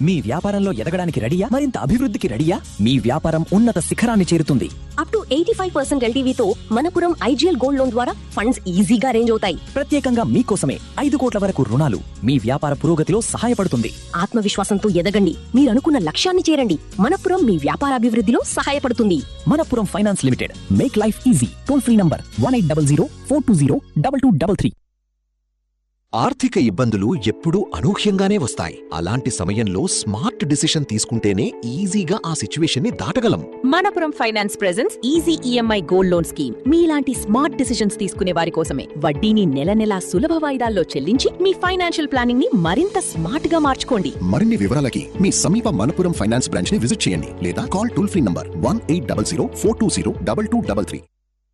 మీ వ్యాపారంలో ఎదగడానికి రెడీయా మరింత అభివృద్ధికి రెడీయా మీ వ్యాపారం ఉన్నత శిఖరాన్ని చేరుతుంది up to eighty five percent ఎల్టీవీతో మనపురం ఐజీఎల్ గోల్డ్ లోన్ ద్వారా ఫండ్స్ ఈజీగా అరేంజ్ అవుతాయి ప్రత్యేకంగా మీకోసమే ఐదు కోట్ల వరకు రుణాలు మీ వ్యాపార పురోగతిలో సహాయపడుతుంది ఆత్మవిశ్వాసంతో ఎదగండి మీరు అనుకున్న లక్ష్యాన్ని చేరండి మనపురం మీ వ్యాపారాభివృద్ధిలో సహాయపడుతుంది Manappuram finance limited make life easy toll free number one eight double zero four two zero double two double three ఆర్థిక ఇబ్బందులు ఎప్పుడూ అనూహ్యంగానే వస్తాయి అలాంటి సమయంలో స్మార్ట్ డిసిషన్ తీసుకుంటేనే ఈజీగా ఆ సిచ్యువేషన్ ని దాటగలం Manappuram finance presents easy EMI gold loan scheme మీలాంటి స్మార్ట్ డిసిషన్స్ తీసుకునే వారి కోసమే వడ్డీని నెల నెలా సులభ వాయిదాల్లో చెల్లించి మీ ఫైనాన్షియల్ ప్లానింగ్ ని మరింత స్మార్ట్ గా మార్చుకోండి మరిన్ని వివరాలకి మీ సమీప మనపురం ఫైనాన్స్ బ్రాంచ్ ని విజిట్ చేయండి లేదా call toll free number one eight double zero four two zero double two double three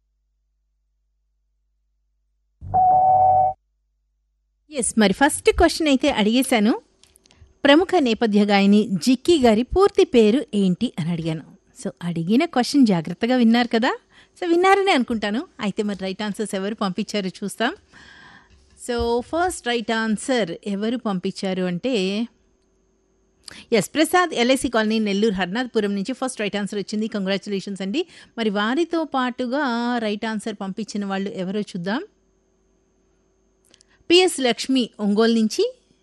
yes మరి ఫస్ట్ క్వశ్చన్ అయితే అడిగేశాను ప్రముఖ నేపథ్య గాయని జిక్కీ గారి పూర్తి పేరు ఏంటి అని అడిగాను సో అడిగిన క్వశ్చన్ జాగ్రత్తగా విన్నారు కదా సో విన్నారని అనుకుంటాను అయితే మరి రైట్ ఆన్సర్స్ ఎవరు పంపించారో చూస్తాం సో ఫస్ట్ రైట్ ఆన్సర్ ఎవరు పంపించారు అంటే S Prasad LIC colony Nellore Harnathapuram నుంచి ఫస్ట్ రైట్ ఆన్సర్ వచ్చింది కంగ్రాచులేషన్స్ అండి మరి వారితో పాటుగా రైట్ ఆన్సర్ పంపించిన వాళ్ళు ఎవరో చూద్దాం పిఎస్ లక్ష్మి ఒంగోలు నుంచి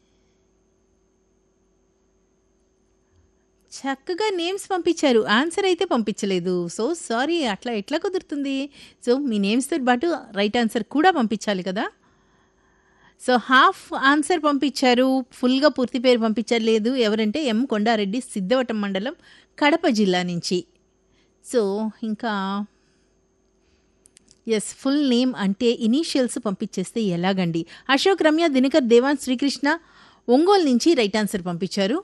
చక్కగా నేమ్స్ పంపించారు ఆన్సర్ అయితే పంపించలేదు సో సారీ అట్లా ఎట్లా కుదురుతుంది సో మీ నేమ్స్తో పాటు రైట్ ఆన్సర్ కూడా పంపించాలి కదా సో హాఫ్ ఆన్సర్ పంపించారు ఫుల్గా పూర్తి పేరు పంపించలేదు ఎవరంటే ఎం కొండారెడ్డి సిద్ధవటం మండలం కడప జిల్లా నుంచి సో ఇంకా ఎస్ ఫుల్ నేమ్ అంటే ఇనీషియల్స్ పంపించేస్తే ఎలాగండి అశోక్ రమ్య దినకర్ దేవాన్ శ్రీకృష్ణ ఒంగోలు నుంచి రైట్ ఆన్సర్ పంపించారు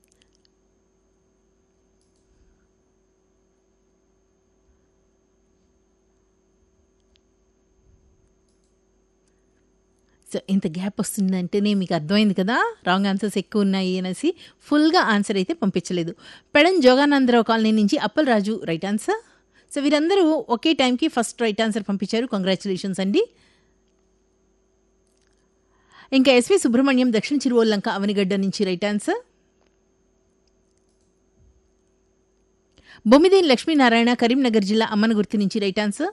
సో ఇంత గ్యాప్ వస్తుందంటేనే మీకు అర్థమైంది కదా రాంగ్ ఆన్సర్స్ ఎక్కువ ఉన్నాయి అనేసి ఫుల్గా ఆన్సర్ అయితే పంపించలేదు పెడన్ జోగానందరావు కాలనీ నుంచి అప్పలరాజు రైట్ ఆన్సర్ సో వీరందరూ ఒకే టైంకి ఫస్ట్ రైట్ ఆన్సర్ పంపించారు కంగ్రాచులేషన్స్ అండి ఇంకా ఎస్వి సుబ్రహ్మణ్యం దక్షిణ చిరువల్లంక అవనిగడ్డ నుంచి రైట్ ఆన్సర్ బొమ్మిదేని లక్ష్మీనారాయణ కరీంనగర్ జిల్లా అమ్మనగుర్తి నుంచి రైట్ ఆన్సర్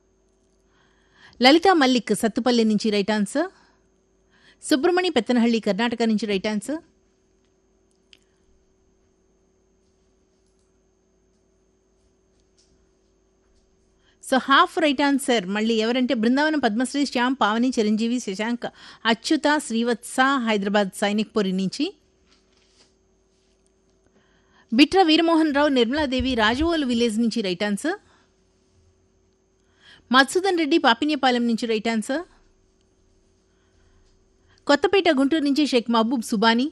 లలిత మల్లిక్ సత్తుపల్లి నుంచి రైట్ ఆన్సర్ సుబ్రహ్మణి పెత్తనహಳ್ಳಿ కర్ణాటక నుంచి right answer so half right answer మళ్ళీ ఎవరంటే బృందావనం పద్మశ్రీ శ్యామ్ పావని చిరంజీవి శశాంక్ అచ్యుత శ్రీవత్స హైదరాబాద్ సైనిక్పురి నుంచి బిట్ర వీరమోహన్ రావు నిర్మలాదేవి రాజవోలు విలేజ్ నుంచి రైట్ ఆన్సర్ మత్సుదన్ రెడ్డి పాపిన్యపాలెం నుంచి రైట్ ఆన్సర్ కొత్తపేట గుంటూరు నుంచి షేక్ మహబూబ్ సుబానీ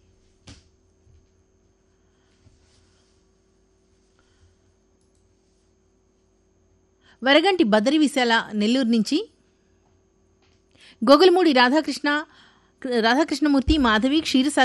వరగంటి బదరి విశాల నెల్లూరు నుంచి గొగులమూడి రాధాకృష్ణ రాధాకృష్ణమూర్తి మాధవి క్షీరసాగర్